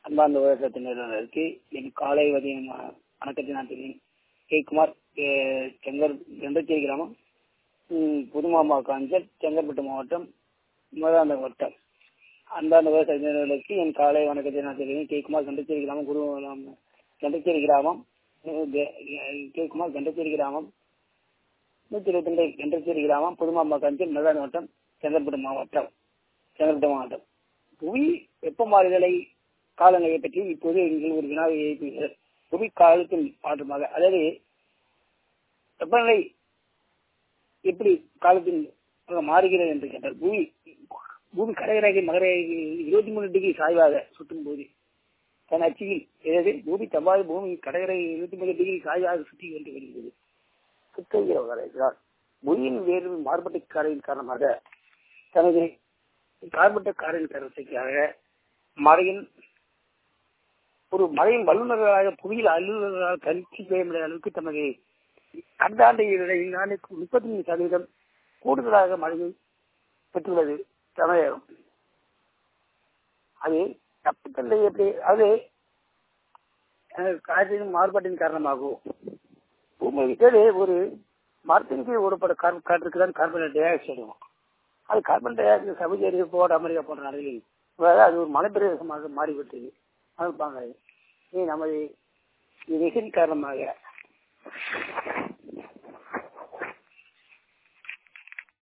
அன்பார்ந்த விவசாயத்தினருக்கு என் காலை வதியம் வணக்கத்தை நான் தெரியும் கேக்குமார் செங்கர் வெண்டச்சேரி கிராமம் ம், புதுமாமா காஞ்சல் செங்கல்பட்டு மாவட்டம் மதுராந்த வட்டம் அன்பார்ந்த விவசாயிகளுக்கு என் காலை வணக்கத்தை நான் தெரியும் கேக்குமார் கண்டச்சேரி கிராமம் குரு கண்டச்சேரி கிராமம் கேக்குமார் கண்டச்சேரி கிராமம் நூத்தி இருபத்தி ரெண்டு கண்டச்சேரி கிராமம் புதுமாமா காஞ்சல் மதுராந்த வட்டம் செங்கல்பட்டு மாவட்டம் செங்கல்பட்டு மாவட்டம் புவி வெப்ப மாறுதலை காலநிலையை பற்றி இப்போது நீங்கள் ஒரு வினாவை எழுப்பினீர்கள் புவி காலத்தின் மாற்றமாக அதாவது வெப்பநிலை எப்படி காலத்தின் மாறுகிறது என்று கேட்டால் பூமி பூமி கடகரேகை மகரேகை இருபத்தி மூணு டிகிரி சாய்வாக சுற்றும் போது தன் அச்சியில் அதாவது பூமி தவ்வாறு பூமி கடகரேகை இருபத்தி மூணு டிகிரி சாய்வாக சுற்றி கொண்டு வருகிறது சுற்றுகிறார் பூமியின் வேறு மாறுபட்ட காரின் காரணமாக தனது கார்பட்ட காரின் காரணத்துக்காக மழையின் ஒரு மழையின் வல்லுநர்களாக புவியியல் அலுவலர்களாக கணிச்சு செய்ய முடியாத அளவுக்கு தமது கடந்த ஆண்டு முப்பத்தி மூணு சதவீதம் கூடுதலாக மழையை பெற்றுள்ளது தமிழகம் அது தப்புத்தல்லை எப்படி அது காற்றின் மாறுபாட்டின் காரணமாகும் பூமிக்கு ஒரு மரத்தின் கீழ் ஓடப்பட காற்றுக்கு தான் கார்பன் டை ஆக்சைடு அது carbon dioxide Saudi Arabia போட அமெரிக்கா போன்ற நாடுகளில் அது ஒரு மலைப்பிரதேசமாக மாறிவிட்டது அமைப்பாங்க நமது இதன் காரணமாக